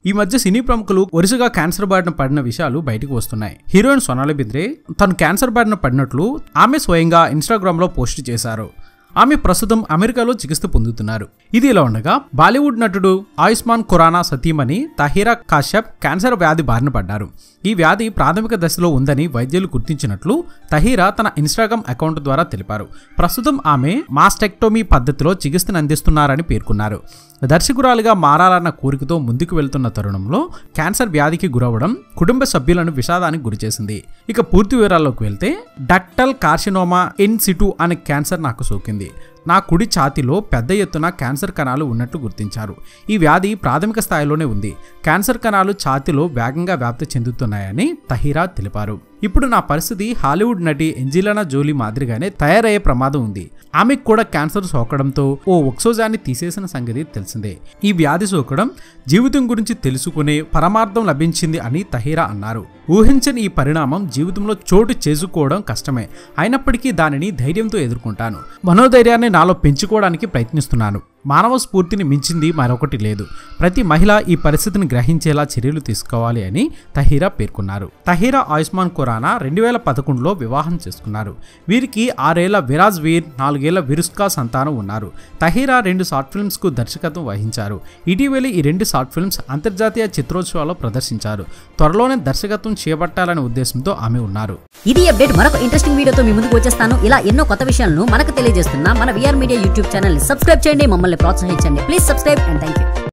ఈ మధ్య సినీ ప్రముఖులు వరుసగా క్యాన్సర్ బారిన పడిన విషయాలు బయటకు వస్తున్నాయి హీరోయిన్ సోనాలి బింద్రే తను క్యాన్సర్ బారిన పడినట్లు ఆమె స్వయంగా ఇన్స్టాగ్రామ్ లో పోస్ట్ చేశారు ఆమె ప్రస్తుతం అమెరికాలో చికిత్స పొందుతున్నారు ఇది ఇలా ఉండగా బాలీవుడ్ నటుడు ఆయుష్మాన్ ఖురానా సతీమణి తహీరా కాశ్యప్ క్యాన్సర్ వ్యాధి బారిన పడ్డారు ఈ వ్యాధి ప్రాథమిక దశలో ఉందని వైద్యులు గుర్తించినట్లు తహీరా తన ఇన్స్టాగ్రామ్ అకౌంట్ ద్వారా తెలిపారు ప్రస్తుతం ఆమె మాస్టెక్టోమీ పద్ధతిలో చికిత్సను అందిస్తున్నారని పేర్కొన్నారు దర్శకురాలుగా మారాలన్న కోరికతో ముందుకు వెళ్తున్న తరుణంలో క్యాన్సర్ వ్యాధికి గురవడం కుటుంబ సభ్యులను విషాదానికి గురిచేసింది ఇక పూర్తి వివరాల్లోకి వెళ్తే డక్టల్ కార్సినోమా ఇన్ సిటు అనే క్యాన్సర్ నాకు సోకింది నా కుడి ఛాతీలో పెద్ద ఎత్తున క్యాన్సర్ కణాలు ఉన్నట్టు గుర్తించారు ఈ వ్యాధి ప్రాథమిక స్థాయిలోనే ఉంది క్యాన్సర్ కణాలు ఛాతీలో వేగంగా వ్యాప్తి చెందుతున్నాయని తహీరా తెలిపారు ఇప్పుడు నా పరిస్థితి హాలీవుడ్ నటి ఎంజిలానా జోలీ మాదిరిగానే తయారయ్యే ప్రమాదం ఉంది ఆమెకు కూడా క్యాన్సర్ సోకడంతో ఓ ఒక్సోజాన్ని తీసేసిన సంగతి తెలిసిందే ఈ వ్యాధి సోకడం జీవితం గురించి తెలుసుకునే పరమార్థం లభించింది అని తహీరా అన్నారు ఊహించని ఈ పరిణామం జీవితంలో చోటు చేసుకోవడం కష్టమే అయినప్పటికీ దానిని ధైర్యంతో ఎదుర్కొంటాను మనోధైర్యాన్ని నాలో పెంచుకోవడానికి ప్రయత్నిస్తున్నాను మానవ స్ఫూర్తిని మించింది మరొకటి లేదు ప్రతి మహిళ ఈ పరిస్థితిని గ్రహించేలా చర్యలు తీసుకోవాలి అని తహీరా పేర్కొన్నారు తహీరా ఆయుష్మాన్ ఖురానా రెండు వేల పదకొండులో వివాహం చేసుకున్నారు వీరికి ఆరేళ్ల విరాజ్ వీర్ నాలుగేళ్ల విరుస్కా సంతానం ఉన్నారు తహీరా రెండు షార్ట్ ఫిల్మ్స్ కు దర్శకత్వం వహించారు ఇటీవల ఈ రెండు షార్ట్ ఫిల్మ్స్ అంతర్జాతీయ చిత్రోత్సవాల్లో ప్రదర్శించారు త్వరలోనే దర్శకత్వం చేపట్టాలనే ఉద్దేశంతో ఆమె ఉన్నారు ఇది అప్డేట్ మరొక ఇంట్రెస్టింగ్ వీడియోతో మీ ముందుకు వచ్చేస్తాను ఇలా ఎన్నో కొత్త విషయాలను మనకు తెలియజేస్తున్న మన VR media YouTube channel subscribe చేయండి మమ్మల్ని ప్రోత్సహించండి please subscribe and thank you